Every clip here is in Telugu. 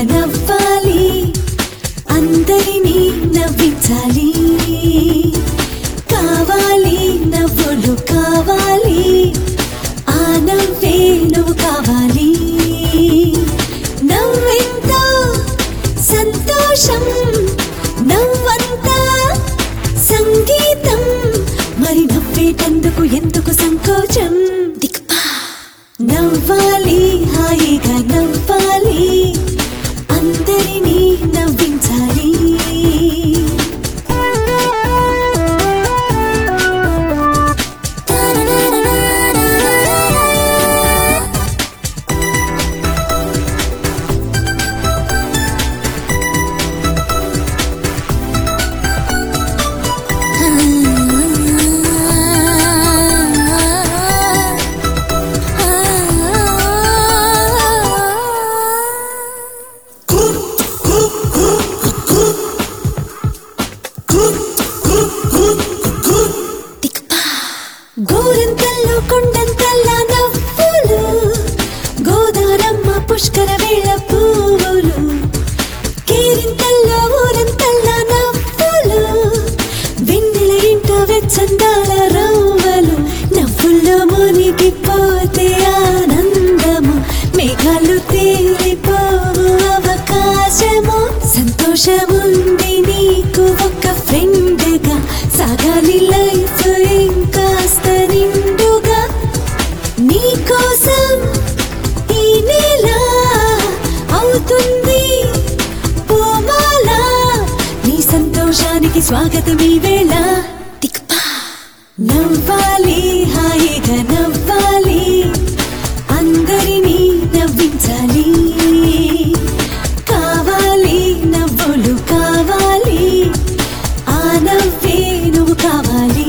నవ్వాలి అందరినీ నవ్వించాలి కావాలి నవ్వులు కావాలి ఆ నవ్వే నువ్వు కావాలి నవ్వెంతో సంతోషం నవ్వంతా సంగీతం మరి నవ్వేటందుకు ఎందుకు సంకోచం దిక్పా నవ్వాలి హాయిగా నవ్వాలి అందరినీ నవ్వించాలి గోరంతల్లో కొండంతల్లా నవ్వులు గోదారమ్మ పుష్కర వేళ పువ్వులు కేరింతల్లో ఊరంతల్లా నవ్వులు వెన్నెల ఇంట వెచ్చందాల రవ్వలు నవ్వుల్లో మునిగిపోతే ఆనందము మేఘాలు తేలిపోవు అవకాశము సంతోషముంది నీకు ఒక ఫ్రెండ్గా సాగాలి లైఫ్ ఇంకాస్త నిండుగా నీకోసం ఈ నేల అవుతుంది పూమాల నీ సంతోషానికి స్వాగతం ఈ వేళ దిక్పా నవ్వాలి హాయిగా నవ్వాలి అందరినీ నవ్వించాలి కావాలి నవ్వులు కావాలి ఆ నవ్వే నువ్వు కావాలి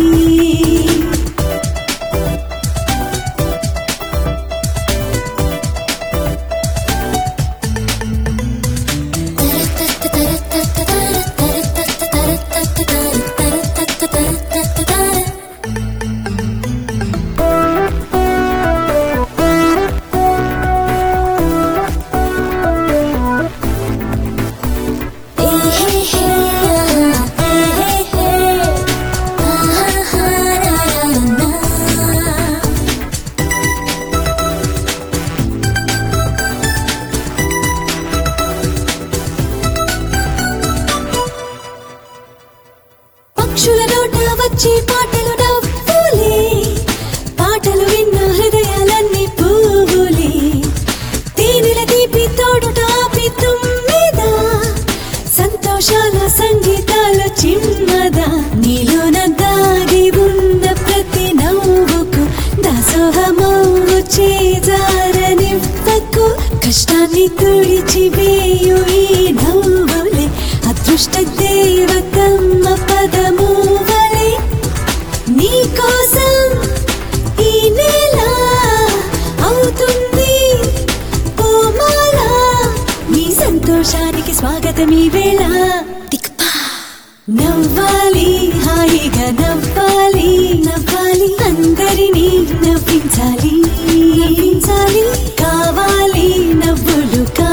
పక్షుల నోట వచ్చే పాటలు నవ్వులే పాటలు విన్న హృదయాలన్నీ పువ్వులే తేనెల తీపి తోడుట ఆపి తుమ్మిద సంతోషాల సంగీతాలు చిమ్మద నీలోన దాగి ఉన్న ప్రతి నవ్వుకు దాసోహమవు చేజారనివ్వకు కష్టాన్ని తుడిచి వేయు ఈ నవ్వులే అదృష్ట దేవతమ్మ పదము వలె నీకోసం ఈ నేల అవుతుంది పూమాల నీ సంతోషానికి స్వాగతం ఈ వేళ దిక్పా నవ్వాలి హాయిగా నవ్వాలి నవ్వాలి అందరినీ నవ్వించాలి నవ్వించాలి కావాలి నవ్వులు కావాలి